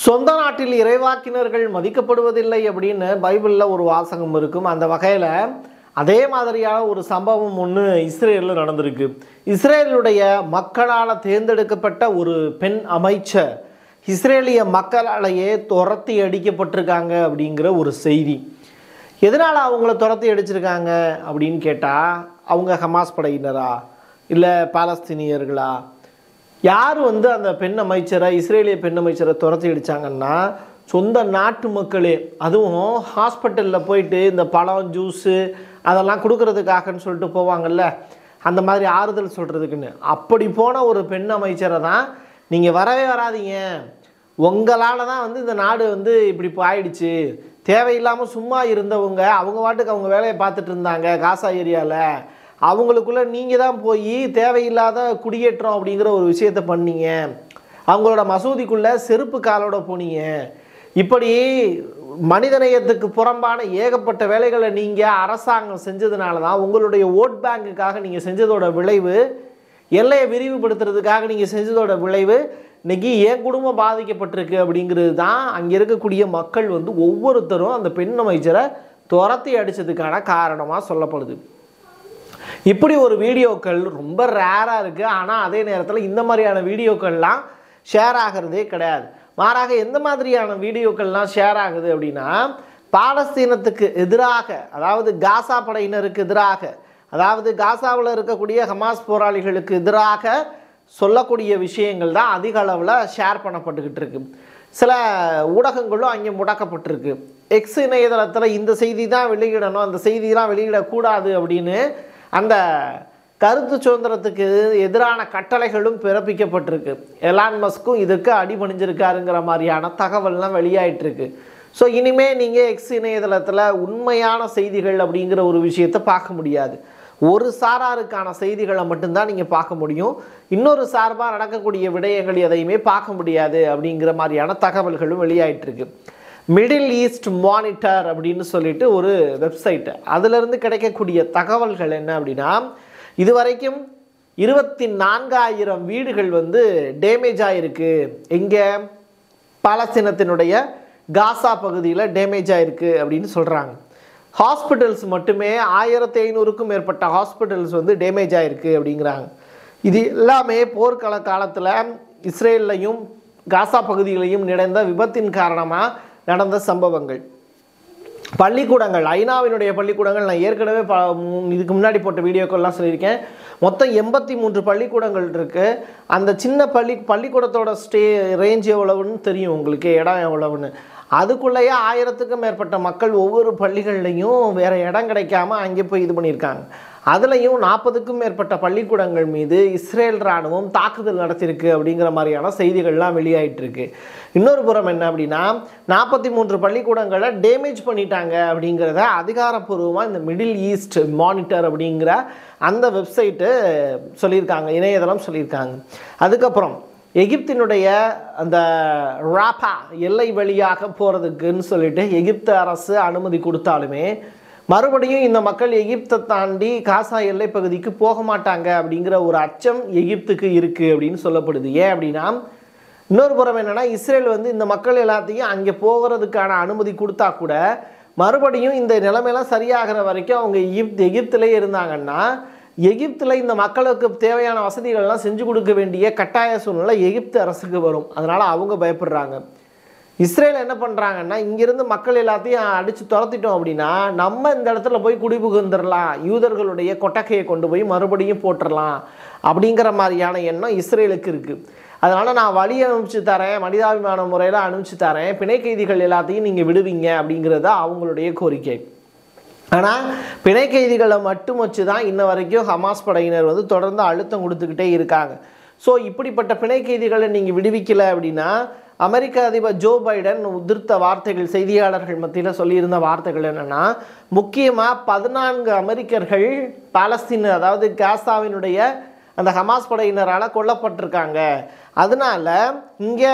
சொந்த நாட்டில் இறைவாக்கினர்கள் மதிக்கப்படுவதில்லை அப்படின்னு பைபிளில் ஒரு வாசகம் இருக்கும் அந்த வகையில் அதே மாதிரியான ஒரு சம்பவம் ஒன்று இஸ்ரேலில் நடந்திருக்கு இஸ்ரேலுடைய மக்களால் தேர்ந்தெடுக்கப்பட்ட ஒரு பெண் அமைச்சர் இஸ்ரேலிய மக்களாலேயே துரத்தி அடிக்கப்பட்டிருக்காங்க அப்படிங்கிற ஒரு செய்தி எதனால் அவங்கள துரத்தி அடிச்சிருக்காங்க அப்படின்னு கேட்டால் அவங்க ஹமாஸ் படையினரா இல்லை பாலஸ்தீனியர்களா யார் வந்து அந்த பெண் அமைச்சரை இஸ்ரேலிய பெண் அமைச்சரை துரத்தி அடிச்சாங்கன்னா சொந்த நாட்டு மக்களே அதுவும் ஹாஸ்பிட்டலில் போயிட்டு இந்த பழம் ஜூஸு அதெல்லாம் கொடுக்கறதுக்காகன்னு சொல்லிட்டு போவாங்கல்ல அந்த மாதிரி ஆறுதல் சொல்கிறதுக்குன்னு அப்படி போன ஒரு பெண் அமைச்சரை தான் நீங்கள் வரவே வராதீங்க உங்களால் தான் வந்து இந்த நாடு வந்து இப்படி இப்போ ஆயிடுச்சு தேவையில்லாமல் சும்மா இருந்தவங்க அவங்க வாட்டுக்கு அவங்க வேலையை பார்த்துட்டு இருந்தாங்க காசா ஏரியாவில் அவங்களுக்குள்ள நீங்கள் தான் போய் தேவையில்லாத குடியேற்றம் அப்படிங்கிற ஒரு விஷயத்த பண்ணீங்க அவங்களோட மசூதிக்குள்ளே செருப்பு காலோட போனீங்க இப்படி மனிதநேயத்துக்கு புறம்பான ஏகப்பட்ட வேலைகளை நீங்கள் அரசாங்கம் செஞ்சதுனால தான் உங்களுடைய ஓட் பேங்குக்காக நீங்கள் செஞ்சதோட விளைவு எல்லையை விரிவுபடுத்துறதுக்காக நீங்கள் செஞ்சதோட விளைவு இன்னைக்கு என் குடும்பம் பாதிக்கப்பட்டிருக்கு அப்படிங்கிறது தான் அங்கே இருக்கக்கூடிய மக்கள் வந்து ஒவ்வொருத்தரும் அந்த பெண் அமைச்சரை துரத்தி அடித்ததுக்கான காரணமாக சொல்லப்படுது இப்படி ஒரு வீடியோக்கள் ரொம்ப ரேராக இருக்குது ஆனால் அதே நேரத்தில் இந்த மாதிரியான வீடியோக்கள்லாம் ஷேர் ஆகிறதே கிடையாது மாறாக எந்த மாதிரியான வீடியோக்கள்லாம் ஷேர் ஆகுது அப்படின்னா பாலஸ்தீனத்துக்கு எதிராக அதாவது காசா படையினருக்கு எதிராக அதாவது காசாவில் இருக்கக்கூடிய ஹமாஸ் போராளிகளுக்கு எதிராக சொல்லக்கூடிய விஷயங்கள் தான் அதிக அளவில் ஷேர் பண்ணப்பட்டுக்கிட்டு இருக்கு சில ஊடகங்களும் அங்கே முடக்கப்பட்டிருக்கு எக்ஸ் இணையதளத்தில் இந்த செய்தி தான் வெளியிடணும் அந்த செய்திலாம் வெளியிடக்கூடாது அப்படின்னு அந்த கருத்து சுதந்திரத்துக்கு எதிரான கட்டளைகளும் பிறப்பிக்கப்பட்டிருக்கு எலான் மஸ்க்கும் இதுக்கு அடிபணிஞ்சிருக்காருங்கிற மாதிரியான தகவல்லாம் வெளியாயிட்டிருக்கு ஸோ இனிமே நீங்கள் எக்ஸ் இணையதளத்தில் உண்மையான செய்திகள் அப்படிங்கிற ஒரு விஷயத்தை பார்க்க முடியாது ஒரு சாராருக்கான செய்திகளை மட்டும்தான் நீங்கள் பார்க்க முடியும் இன்னொரு சார்பாக நடக்கக்கூடிய விடயங்கள் எதையுமே பார்க்க முடியாது அப்படிங்கிற மாதிரியான தகவல்களும் வெளியாயிட்டிருக்கு மிடில் ஈஸ்ட் மானிட்டர் அப்படின்னு சொல்லிட்டு ஒரு வெப்சைட் அதிலிருந்து கிடைக்கக்கூடிய தகவல்கள் என்ன அப்படின்னா இதுவரைக்கும் இருபத்தி நான்காயிரம் வீடுகள் வந்து டேமேஜ் ஆகிருக்கு எங்கே பாலஸ்தீனத்தினுடைய காசா பகுதியில் டேமேஜ் ஆயிருக்கு அப்படின்னு சொல்கிறாங்க ஹாஸ்பிட்டல்ஸ் மட்டுமே ஆயிரத்தி ஐநூறுக்கும் மேற்பட்ட ஹாஸ்பிட்டல்ஸ் வந்து டேமேஜ் ஆயிருக்கு அப்படிங்கிறாங்க இது எல்லாமே போர்க்கால காலத்தில் இஸ்ரேல்லையும் காசா பகுதிகளையும் நடந்த விபத்தின் காரணமாக நடந்த சம்பவங்கள் பள்ளிக்கூடங்கள் ஐநாவினுடைய பள்ளிக்கூடங்கள் நான் ஏற்கனவே ப மு- இதுக்கு முன்னாடி போட்ட வீடியோக்கள்லாம் சொல்லியிருக்கேன் மொத்தம் எண்பத்தி மூன்று பள்ளிக்கூடங்கள் இருக்குது அந்த சின்ன பள்ளி பள்ளிக்கூடத்தோட ஸ்டே ரேஞ்ச் எவ்வளவுன்னு தெரியும் உங்களுக்கு இடம் எவ்வளவுன்னு அதுக்குள்ளேயே ஆயிரத்துக்கும் மேற்பட்ட மக்கள் ஒவ்வொரு பள்ளிகள்லையும் வேறு இடம் கிடைக்காம அங்கே போய் இது பண்ணியிருக்காங்க அதுலேயும் நாற்பதுக்கும் மேற்பட்ட பள்ளிக்கூடங்கள் மீது இஸ்ரேல் இராணுவம் தாக்குதல் நடத்தியிருக்கு அப்படிங்கிற மாதிரியான செய்திகள்லாம் வெளியாயிட்டு இருக்கு இன்னொரு புறம் என்ன அப்படின்னா நாற்பத்தி மூன்று பள்ளிக்கூடங்களை டேமேஜ் பண்ணிட்டாங்க அப்படிங்கிறத அதிகாரப்பூர்வமாக இந்த மிடில் ஈஸ்ட் மானிட்டர் அப்படிங்கிற அந்த வெப்சைட்டு சொல்லியிருக்காங்க இணையதளம் சொல்லியிருக்காங்க அதுக்கப்புறம் எகிப்தினுடைய அந்த ராப்பா எல்லை வழியாக போகிறதுக்குன்னு சொல்லிட்டு எகிப்து அரசு அனுமதி கொடுத்தாலுமே மறுபடியும் இந்த மக்கள் எகிப்தை தாண்டி காசா எல்லை பகுதிக்கு போக மாட்டாங்க அப்படிங்கிற ஒரு அச்சம் எகிப்துக்கு இருக்குது அப்படின்னு சொல்லப்படுது ஏன் அப்படின்னா இன்னொரு புறம் என்னன்னா இஸ்ரேல் வந்து இந்த மக்கள் எல்லாத்தையும் அங்கே போகிறதுக்கான அனுமதி கொடுத்தா கூட மறுபடியும் இந்த நிலைமையெல்லாம் சரியாகிற வரைக்கும் அவங்க எகிப்து எகிப்திலே இருந்தாங்கன்னா எகிப்தில் இந்த மக்களுக்கு தேவையான வசதிகள்லாம் செஞ்சு கொடுக்க வேண்டிய கட்டாய சூழ்நிலை எகிப்து அரசுக்கு வரும் அதனால் அவங்க பயப்படுறாங்க இஸ்ரேல் என்ன பண்ணுறாங்கன்னா இங்கிருந்து மக்கள் எல்லாத்தையும் அடித்து துரத்திட்டோம் அப்படின்னா நம்ம இந்த இடத்துல போய் குடிபுகுந்துடலாம் யூதர்களுடைய கொட்டகையை கொண்டு போய் மறுபடியும் போட்டுடலாம் அப்படிங்கிற மாதிரியான எண்ணம் இஸ்ரேலுக்கு இருக்குது அதனால் நான் வழி அனுப்பிச்சு தரேன் மனிதாபிமான முறையில் அனுப்பிச்சு தரேன் பிணை கைதிகள் எல்லாத்தையும் நீங்கள் விடுவீங்க அப்படிங்கிறது அவங்களுடைய கோரிக்கை ஆனால் பிணை கைதிகளை மட்டும் வச்சு தான் இன்ன வரைக்கும் ஹமாஸ் படையினர் வந்து தொடர்ந்து அழுத்தம் கொடுத்துக்கிட்டே இருக்காங்க ஸோ இப்படிப்பட்ட பிணை கைதிகளை நீங்கள் விடுவிக்கலை அப்படின்னா அமெரிக்க அதிபர் ஜோ பைடன் உதிர்த்த வார்த்தைகள் செய்தியாளர்கள் மத்தியில் சொல்லியிருந்த வார்த்தைகள் என்னென்னா முக்கியமாக பதினான்கு அமெரிக்கர்கள் பாலஸ்தீன் அதாவது காசாவினுடைய அந்த ஹமாஸ் படையினரால் கொல்லப்பட்டிருக்காங்க அதனால இங்கே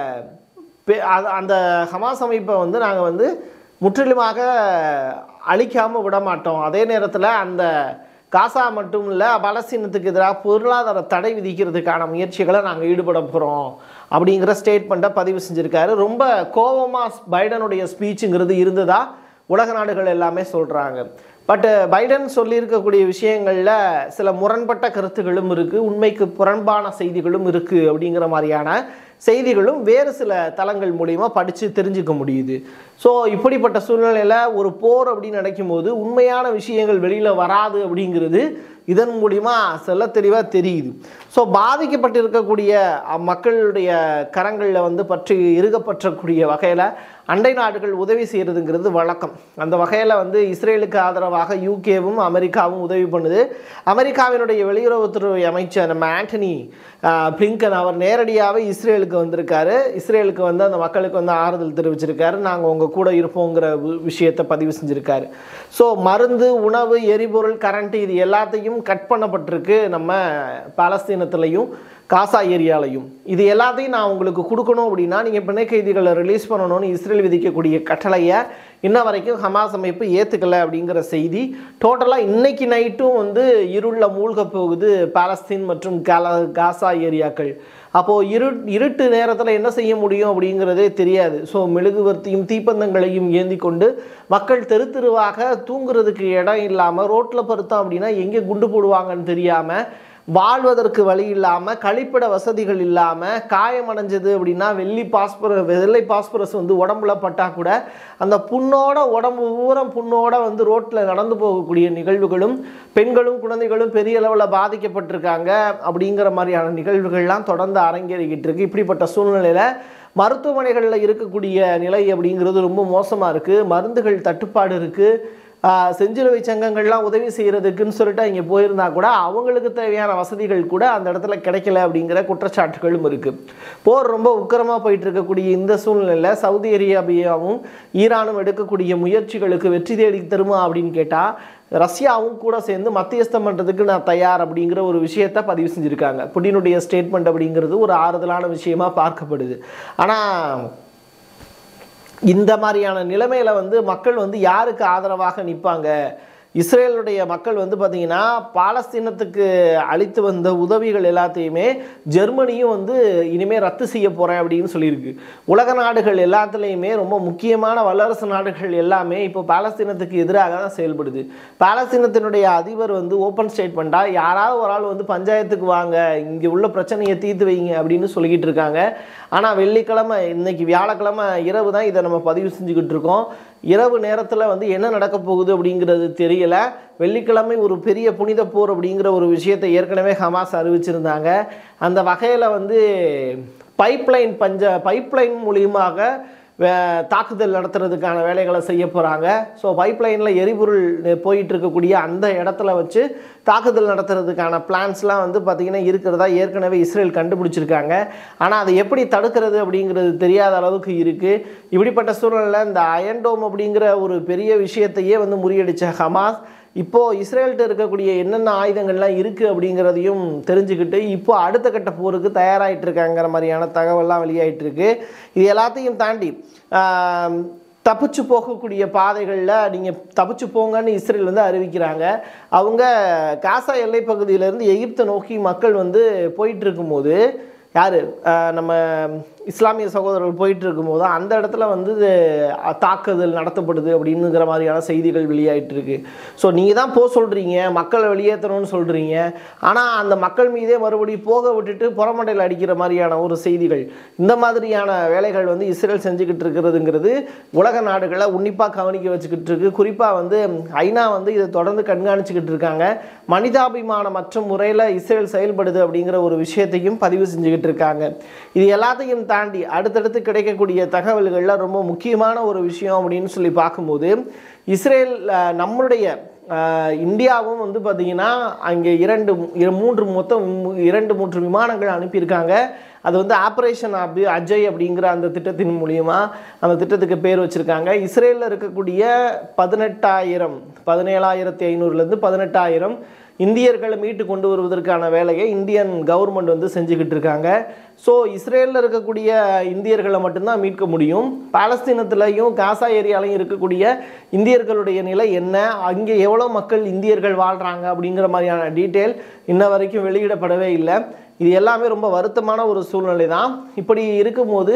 பெ- அது- அந்த ஹமாஸ் அமைப்பை வந்து நாங்கள் வந்து முற்றிலுமாக அழிக்காமல் விட மாட்டோம் அதே நேரத்தில் அந்த காசா மட்டும் இல்லை பலஸ்தீனத்துக்கு எதிராக பொருளாதார தடை விதிக்கிறதுக்கான முயற்சிகளை நாங்கள் ஈடுபட போகிறோம் அப்படிங்கிற ஸ்டேட்மெண்ட்டை பதிவு செஞ்சுருக்காரு ரொம்ப கோபமாக பைடனுடைய ஸ்பீச்சுங்கிறது இருந்ததா உலக நாடுகள் எல்லாமே சொல்கிறாங்க பட் பைடன் சொல்லியிருக்கக்கூடிய விஷயங்களில் சில முரண்பட்ட கருத்துகளும் இருக்குது உண்மைக்கு புறம்பான செய்திகளும் இருக்குது அப்படிங்கிற மாதிரியான செய்திகளும் வேறு சில தளங்கள் மூலிமா படித்து தெரிஞ்சுக்க முடியுது ஸோ இப்படிப்பட்ட சூழ்நிலையில் ஒரு போர் அப்படின்னு நடக்கும்போது உண்மையான விஷயங்கள் வெளியில் வராது அப்படிங்கிறது இதன் மூலிமா செல்ல தெளிவாக தெரியுது ஸோ பாதிக்கப்பட்டிருக்கக்கூடிய அ- மக்களுடைய கரங்களில் வந்து பற்றி இறுகப்பற்றக்கூடிய வகையில் அண்டை நாடுகள் உதவி செய்கிறதுங்கிறது வழக்கம் அந்த வகையில் வந்து இஸ்ரேலுக்கு ஆதரவாக யூகேவும் அமெரிக்காவும் உதவி பண்ணுது அமெரிக்காவினுடைய வெளியுறவுத்துறை அமைச்சர் நம்ம ஆண்டனி ஆஹ், பிளிங்கன் அவர் நேரடியாகவே இஸ்ரேலுக்கு வந்திருக்காரு இஸ்ரேலுக்கு வந்து அந்த மக்களுக்கு வந்து ஆறுதல் தெரிவிச்சிருக்காரு நாங்கள் உங்கள் கூட இருப்போங்கிற வி- விஷயத்தை பதிவு செஞ்சுருக்காரு ஸோ மருந்து உணவு எரிபொருள் கரண்ட் இது எல்லாத்தையும் கட் பண்ணப்பட்டிருக்கு நம்ம பாலஸ்தீனத்துலேயும் காசா ஏரியாலையும் இது எல்லாத்தையும் நான் உங்களுக்கு கொடுக்கணும் அப்படின்னா நீங்கள் பிணை கைதிகளை ரிலீஸ் பண்ணணும்னு இஸ்ரேல் விதிக்கக்கூடிய கட்டளையை இன்ன வரைக்கும் ஹமாஸ் அமைப்பு ஏற்றுக்கல அப்படிங்கிற செய்தி டோட்டலாக இன்னைக்கு நைட்டும் வந்து இருளில் மூழ்க போகுது பாலஸ்தீன் மற்றும் காலா காசா ஏரியாக்கள் அப்போது இரு இருட்டு நேரத்தில் என்ன செய்ய முடியும் அப்படிங்கிறதே தெரியாது ஸோ மெழுகுவர்த்தியும் தீப்பந்தங்களையும் ஏந்தி கொண்டு மக்கள் தெரு தெருவாக தூங்குறதுக்கு இடம் இல்லாமல் ரோட்டில் பருத்தோம் அப்படின்னா எங்கே குண்டு போடுவாங்கன்னு தெரியாமல் வாழ்வதற்கு வழி இல்லாமல் கழிப்பிட வசதிகள் இல்லாமல் காயமடைஞ்சது அப்படின்னா வெள்ளி பாஸ்பர வெள்ளை பாஸ்பரஸ் வந்து உடம்புல பட்டா கூட அந்த புண்ணோட உடம்பு ஊரம் புண்ணோட வந்து ரோட்டில் நடந்து போகக்கூடிய நிகழ்வுகளும் பெண்களும் குழந்தைகளும் பெரிய அளவில் பாதிக்கப்பட்டிருக்காங்க அப்படிங்கிற மாதிரியான நிகழ்வுகள்லாம் தொடர்ந்து அரங்கேறிக்கிட்டு இருக்கு இப்படிப்பட்ட சூழ்நிலையில் மருத்துவமனைகளில் இருக்கக்கூடிய நிலை அப்படிங்கிறது ரொம்ப மோசமாக இருக்குது மருந்துகள் தட்டுப்பாடு இருக்குது ஆஹ் செஞ்சிலுவை சங்கங்கள்லாம் உதவி செய்கிறதுக்குன்னு சொல்லிட்டு இங்கே போயிருந்தா கூட அவங்களுக்கு தேவையான வசதிகள் கூட அந்த இடத்துல கிடைக்கல அப்படிங்கிற குற்றச்சாட்டுகளும் இருக்குது போர் ரொம்ப உக்கிரமாக போயிட்டு இருக்கக்கூடிய இந்த சூழ்நிலையில் சவுதி அரேபியாவும் ஈரானும் எடுக்கக்கூடிய முயற்சிகளுக்கு வெற்றி தேடி தருமா அப்படின்னு கேட்டால் ரஷ்யாவும் கூட சேர்ந்து மத்தியஸ்தம் பண்ணுறதுக்கு நான் தயார் அப்படிங்கிற ஒரு விஷயத்தை பதிவு செஞ்சுருக்காங்க புட்டினுடைய ஸ்டேட்மெண்ட் அப்படிங்கிறது ஒரு ஆறுதலான விஷயமா பார்க்கப்படுது ஆனால் இந்த மாதிரியான நிலைமையில வந்து மக்கள் வந்து யாருக்கு ஆதரவாக நிற்பாங்க இஸ்ரேலுடைய மக்கள் வந்து பார்த்தீங்கன்னா பாலஸ்தீனத்துக்கு அளித்து வந்த உதவிகள் எல்லாத்தையுமே ஜெர்மனியும் வந்து இனிமேல் ரத்து செய்ய போகிறேன் அப்படின்னு சொல்லியிருக்கு உலக நாடுகள் எல்லாத்துலேயுமே ரொம்ப முக்கியமான வல்லரசு நாடுகள் எல்லாமே இப்போ பாலஸ்தீனத்துக்கு எதிராக தான் செயல்படுது பாலஸ்தீனத்தினுடைய அதிபர் வந்து ஓப்பன் ஸ்டேட்மெண்ட்டாக யாராவது ஒரு ஆள் வந்து பஞ்சாயத்துக்கு வாங்க இங்கே உள்ள பிரச்சனையை தீர்த்து வைங்க அப்படின்னு சொல்லிக்கிட்டு இருக்காங்க ஆனால் வெள்ளிக்கிழமை இன்னைக்கு வியாழக்கிழமை இரவு தான் இதை நம்ம பதிவு செஞ்சுக்கிட்டு இருக்கோம் இரவு நேரத்தில் வந்து என்ன நடக்க போகுது அப்படிங்கிறது தெரியல வெள்ளிக்கிழமை ஒரு பெரிய புனித போர் அப்படிங்கிற ஒரு விஷயத்தை ஏற்கனவே ஹமாஸ் அறிவிச்சிருந்தாங்க அந்த வகையில் வந்து பைப்லைன் பஞ்ச பைப்லைன் மூலியமாக வே- தாக்குதல் நடத்துறதுக்கான வேலைகளை செய்ய போகிறாங்க ஸோ பைப்லைனில் எரிபொருள் போயிட்டு இருக்கக்கூடிய அந்த இடத்துல வச்சு தாக்குதல் நடத்துறதுக்கான பிளான்ஸ்லாம் வந்து பார்த்திங்கன்னா இருக்கிறதா ஏற்கனவே இஸ்ரேல் கண்டுபிடிச்சிருக்காங்க ஆனால் அதை எப்படி தடுக்கிறது அப்படிங்கிறது தெரியாத அளவுக்கு இருக்குது இப்படிப்பட்ட சூழ்நிலையில் இந்த அயன்டோம் அப்படிங்கிற ஒரு பெரிய விஷயத்தையே வந்து முறியடித்த ஹமாஸ் இப்போது இஸ்ரேல்கிட்ட இருக்கக்கூடிய என்னென்ன ஆயுதங்கள்லாம் இருக்குது அப்படிங்கிறதையும் தெரிஞ்சுக்கிட்டு இப்போ அடுத்த கட்ட போருக்கு தயாராகிட்டு இருக்காங்கிற மாதிரியான தகவல்லாம் வெளியாயிட்டு இருக்கு இது எல்லாத்தையும் தாண்டி ஆம், தப்பிச்சு போகக்கூடிய பாதைகளில் நீங்கள் தப்பிச்சு போங்கன்னு இஸ்ரேல் வந்து அறிவிக்கிறாங்க அவங்க காசா எல்லைப் பகுதியிலேருந்து எகிப்தை நோக்கி மக்கள் வந்து போயிட்டு இருக்கும்போது யார் நம்ம இஸ்லாமிய சகோதரர்கள் போயிட்டு இருக்கும்போது அந்த இடத்துல வந்து இது, அஹ், தாக்குதல் நடத்தப்படுது அப்படின்னுங்கிற மாதிரியான செய்திகள் வெளியாயிட்டு இருக்கு ஸோ நீங்கள் தான் போக சொல்கிறீங்க மக்களை வெளியேற்றணும்னு சொல்கிறீங்க ஆனால் அந்த மக்கள் மீதே மறுபடியும் போக விட்டுட்டு புறமண்டையில் அடிக்கிற மாதிரியான ஒரு செய்திகள் இந்த மாதிரியான வேலைகள் வந்து இஸ்ரேல் செஞ்சுக்கிட்டு இருக்கிறதுங்கிறது உலக நாடுகளை உன்னிப்பாக கவனிக்க வச்சுக்கிட்டு இருக்கு குறிப்பாக வந்து ஐநா வந்து இதை தொடர்ந்து கண்காணிச்சுக்கிட்டு இருக்காங்க மனிதாபிமானமற்ற முறையில் இஸ்ரேல் செயல்படுது அப்படிங்கிற ஒரு விஷயத்தையும் பதிவு செஞ்சுக்கிட்டு இருக்காங்க இது எல்லாத்தையும் தாண்டி அடுத்தடுத்து கிடைக்கக்கூடிய தகவல்களில் ரொம்ப முக்கியமான ஒரு விஷயம் அப்படின்னு சொல்லி பார்க்கும்போது இஸ்ரேல் அஹ், நம்மளுடைய அஹ், இந்தியாவும் வந்து பார்த்திங்கன்னா அங்கே இரண்டு இர- மூன்று மொத்தம் மு- இரண்டு மூன்று விமானங்கள் அனுப்பியிருக்காங்க அது வந்து ஆப்ரேஷன் அபி அஜய் அப்படிங்கிற அந்த திட்டத்தின் மூலியமா அந்த திட்டத்துக்கு பேர் வச்சுருக்காங்க இஸ்ரேலில் இருக்கக்கூடிய பதினெட்டாயிரம் பதினேழாயிரத்தி ஐநூறுலேருந்து பதினெட்டாயிரம் இந்தியர்களை மீட்டு கொண்டு வருவதற்கான வேலையை இந்தியன் கவர்மெண்ட் வந்து செஞ்சுக்கிட்டு இருக்காங்க ஸோ இஸ்ரேலில் இருக்கக்கூடிய இந்தியர்களை மட்டும்தான் மீட்க முடியும் பாலஸ்தீனத்திலையும் காசா ஏரியாலையும் இருக்கக்கூடிய இந்தியர்களுடைய நிலை என்ன அங்கே எவ்வளோ மக்கள் இந்தியர்கள் வாழ்கிறாங்க அப்படிங்கிற மாதிரியான டீட்டெயில் இன்ன வரைக்கும் வெளியிடப்படவே இல்லை இது எல்லாமே ரொம்ப வருத்தமான ஒரு சூழ்நிலை தான் இப்படி இருக்கும்போது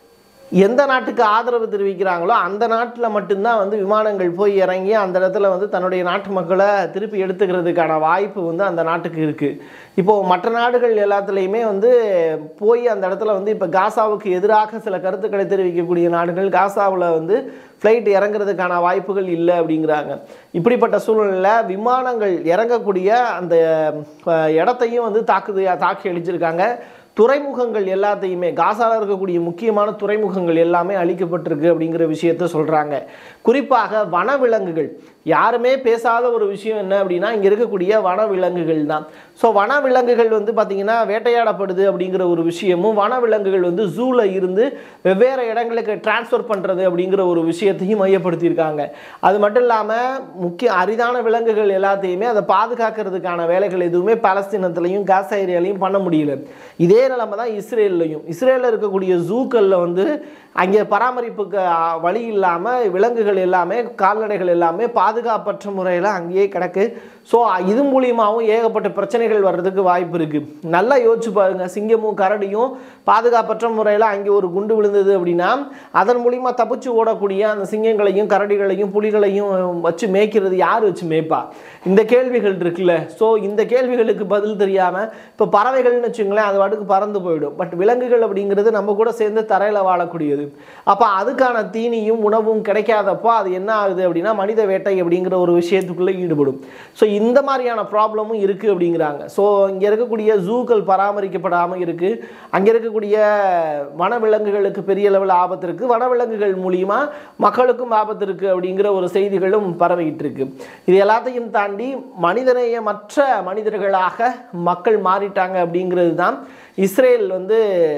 எந்த நாட்டுக்கு ஆதரவு தெரிவிக்கிறாங்களோ அந்த நாட்டில் மட்டும்தான் வந்து விமானங்கள் போய் இறங்கி அந்த இடத்துல வந்து தன்னுடைய நாட்டு மக்களை திருப்பி எடுத்துக்கிறதுக்கான வாய்ப்பு வந்து அந்த நாட்டுக்கு இருக்குது இப்போது மற்ற நாடுகள் எல்லாத்துலேயுமே வந்து போய் அந்த இடத்துல வந்து இப்போ காசாவுக்கு எதிராக சில கருத்துக்களை தெரிவிக்கக்கூடிய நாடுகள் காசாவில் வந்து ஃப்ளைட் இறங்குறதுக்கான வாய்ப்புகள் இல்லை அப்படிங்கிறாங்க இப்படிப்பட்ட சூழ்நிலையில் விமானங்கள் இறங்கக்கூடிய அந்த அஹ், இடத்தையும் வந்து தாக்குது தாக்கி அடிச்சிருக்காங்க துறைமுகங்கள் எல்லாத்தையுமே காசால இருக்கக்கூடிய முக்கியமான துறைமுகங்கள் எல்லாமே அழிக்கப்பட்டிருக்கு அப்படிங்கிற விஷயத்த சொல்கிறாங்க குறிப்பாக வனவிலங்குகள் யாருமே பேசாத ஒரு விஷயம் என்ன அப்படின்னா இங்கே இருக்கக்கூடிய வனவிலங்குகள் தான் ஸோ வனவிலங்குகள் வந்து பார்த்திங்கன்னா வேட்டையாடப்படுது அப்படிங்கிற ஒரு விஷயமும் வனவிலங்குகள் வந்து ஜூவில் இருந்து வெவ்வேறு இடங்களுக்கு டிரான்ஸ்ஃபர் பண்ணுறது அப்படிங்கிற ஒரு விஷயத்தையும் மையப்படுத்தியிருக்காங்க அது மட்டும் இல்லாமல் முக்கிய அரிதான விலங்குகள் எல்லாத்தையுமே அதை பாதுகாக்கிறதுக்கான வேலைகள் எதுவுமே பாலஸ்தீனத்துலையும் காசா ஏரியாலையும் பண்ண முடியல இதே நிலைமை தான் இஸ்ரேல்லையும் இஸ்ரேலில் இருக்கக்கூடிய ஜூக்களில் வந்து அங்கே பராமரிப்புக்கு ஆ, வழி இல்லாமல் விலங்குகள் எல்லாமே கால்நடைகள் எல்லாமே பாதுகாப்பற்ற முறையில் அங்கேயே கிடக்கு ஸோ இது மூலியமாகவும் ஏகப்பட்ட பிரச்சனைகள் வர்றதுக்கு வாய்ப்பு இருக்குது நல்லா யோசிச்சு பாருங்க சிங்கமும் கரடியும் பாதுகாப்பற்ற முறையில் அங்கே ஒரு குண்டு விழுந்தது அப்படின்னா அதன் மூலியமா தப்பிச்சு ஓடக்கூடிய அந்த சிங்கங்களையும் கரடிகளையும் புலிகளையும் வச்சு மேய்க்கிறது யார் வச்சு மேய்ப்பா இந்த கேள்விகள் இருக்குல்ல ஸோ இந்த கேள்விகளுக்கு பதில் தெரியாமல் இப்போ பறவைகள்னு வச்சுங்களேன் அது வாட்டுக்கு பறந்து போயிடும் பட் விலங்குகள் அப்படிங்கிறது நம்ம கூட சேர்ந்து தரையில் வாழக்கூடியது அப்போ அதுக்கான தீனியும் உணவும் கிடைக்காதப்போ அது என்ன ஆகுது அப்படின்னா மனித வேட்டை அப்படிங்கிற ஒரு விஷயத்துக்குள்ளே ஈடுபடும் ஸோ இந்த மாதிரியான ப்ராப்ளமும் இருக்குது அப்படிங்கிறாங்க ஸோ இங்கே இருக்கக்கூடிய ஜூக்கள் பராமரிக்கப்படாமல் இருக்குது அங்கே இருக்கக்கூடிய வனவிலங்குகளுக்கு பெரிய லெவல் ஆபத்து இருக்குது வனவிலங்குகள் மூலியமா மக்களுக்கும் ஆபத்து இருக்குது அப்படிங்கிற ஒரு செய்திகளும் பரவிக்கிட்டு இருக்கு இது எல்லாத்தையும் தாண்டி மனிதநேயமற்ற மனிதர்களாக மக்கள் மாறிட்டாங்க அப்படிங்கிறது தான் இஸ்ரேல் வந்து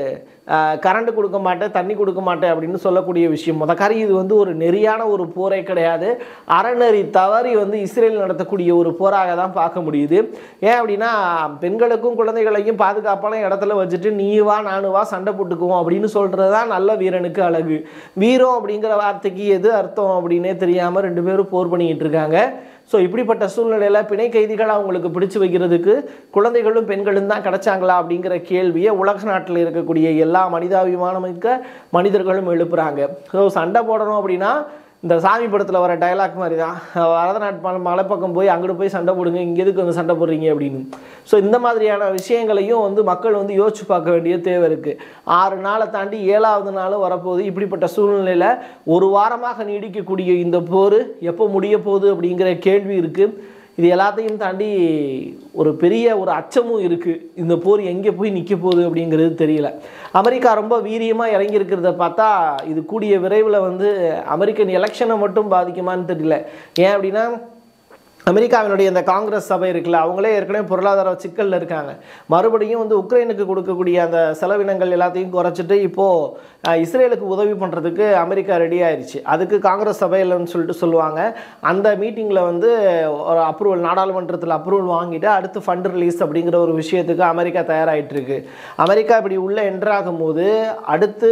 கரண்ட் கொடுக்க மாட்டேன் தண்ணி கொடுக்க மாட்டேன் அப்படின்னு சொல்லக்கூடிய விஷயம் முத காரி இது வந்து ஒரு நெறியான ஒரு போரே கிடையாது அறநெறி தவறி வந்து இஸ்ரேல் நடத்தக்கூடிய ஒரு போராக தான் பார்க்க முடியுது ஏன் அப்படின்னா பெண்களுக்கும் குழந்தைகளையும் பாதுகாப்பான இடத்துல வச்சுட்டு நீ வா நானு வா சண்டை போட்டுக்குவோம் அப்படின்னு சொல்கிறது தான் நல்ல வீரனுக்கு அழகு வீரம் அப்படிங்கிற வார்த்தைக்கு எது அர்த்தம் அப்படின்னே தெரியாமல் ரெண்டு பேரும் போர் பண்ணிக்கிட்டு இருக்காங்க ஸோ இப்படிப்பட்ட சூழ்நிலையில் பிணை கைதிகளை அவங்களுக்கு பிடிச்சு வைக்கிறதுக்கு குழந்தைகளும் பெண்களும் தான் கிடைச்சாங்களா அப்படிங்கிற கேள்வியை உலக நாட்டில் இருக்கக்கூடிய எல்லா மனிதாபிமானமிக்க மனிதர்களும் எழுப்புறாங்க ஸோ சண்டை போடணும் அப்படின்னா இந்த சாமி படத்தில் வர டயலாக் மாதிரி தான் வரதநாட் மலை மலைப்பக்கம் போய் அங்கிட்டு போய் சண்டை போடுங்க இங்கே எதுக்கு வந்து சண்டை போடுறீங்க அப்படின்னு ஸோ இந்த மாதிரியான விஷயங்களையும் வந்து மக்கள் வந்து யோசிச்சு பார்க்க வேண்டிய தேவை இருக்குது ஆறு நாளை தாண்டி ஏழாவது நாளும் வரப்போகுது இப்படிப்பட்ட சூழ்நிலையில் ஒரு வாரமாக நீடிக்கக்கூடிய இந்த போர் எப்போ முடிய போகுது அப்படிங்கிற கேள்வி இருக்குது இது எல்லாத்தையும் தாண்டி ஒரு பெரிய ஒரு அச்சமும் இருக்குது இந்த போர் எங்கே போய் நிற்க போகுது அப்படிங்கிறது தெரியல அமெரிக்கா ரொம்ப வீரியமாக இறங்கியிருக்கிறத பார்த்தா இது கூடிய விரைவில் வந்து அமெரிக்கன் எலெக்ஷனை மட்டும் பாதிக்குமான்னு தெரியல ஏன் அப்படின்னா அமெரிக்காவினுடைய இந்த காங்கிரஸ் சபை இருக்குல்ல அவங்களே ஏற்கனவே பொருளாதார சிக்கலில் இருக்காங்க மறுபடியும் வந்து உக்ரைனுக்கு கொடுக்கக்கூடிய அந்த செலவினங்கள் எல்லாத்தையும் குறைச்சிட்டு இப்போது இஸ்ரேலுக்கு உதவி பண்ணுறதுக்கு அமெரிக்கா ரெடி ஆயிருச்சு அதுக்கு காங்கிரஸ் சபையில்னு சொல்லிட்டு சொல்லுவாங்க அந்த மீட்டிங்கில் வந்து ஒரு அப்ரூவல் நாடாளுமன்றத்தில் அப்ரூவல் வாங்கிட்டு அடுத்து ஃபண்ட் ரிலீஸ் அப்படிங்கிற ஒரு விஷயத்துக்கு அமெரிக்கா தயாராகிட்டு இருக்கு அமெரிக்கா இப்படி உள்ளே என்ட்ராகும் போது அடுத்து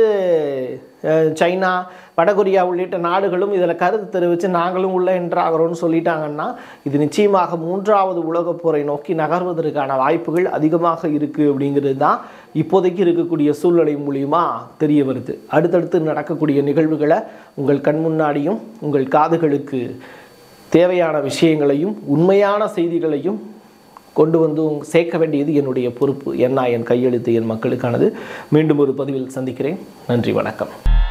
அஹ், சைனா வடகொரியா உள்ளிட்ட நாடுகளும் இதில் கருத்து தெரிவித்து நாங்களும் உள்ளே என்ட்ராகிறோம்னு சொல்லிட்டாங்கன்னா இது நிச்சயமாக மூன்றாவது உலகப் போரை நோக்கி நகர்வதற்கான வாய்ப்புகள் அதிகமாக இருக்குது அப்படிங்கிறது தான் இப்போதைக்கு இருக்கக்கூடிய சூழ்நிலை மூலியமா தெரிய வருது அடுத்தடுத்து நடக்கக்கூடிய நிகழ்வுகளை உங்கள் கண் முன்னாடியும் உங்கள் காதுகளுக்கு தேவையான விஷயங்களையும் உண்மையான செய்திகளையும் கொண்டு வந்து உங்க- சேர்க்க வேண்டியது என்னுடைய பொறுப்பு என்ன என் கையெழுத்து என் மக்களுக்கானது மீண்டும் ஒரு பதிவில் சந்திக்கிறேன் நன்றி வணக்கம்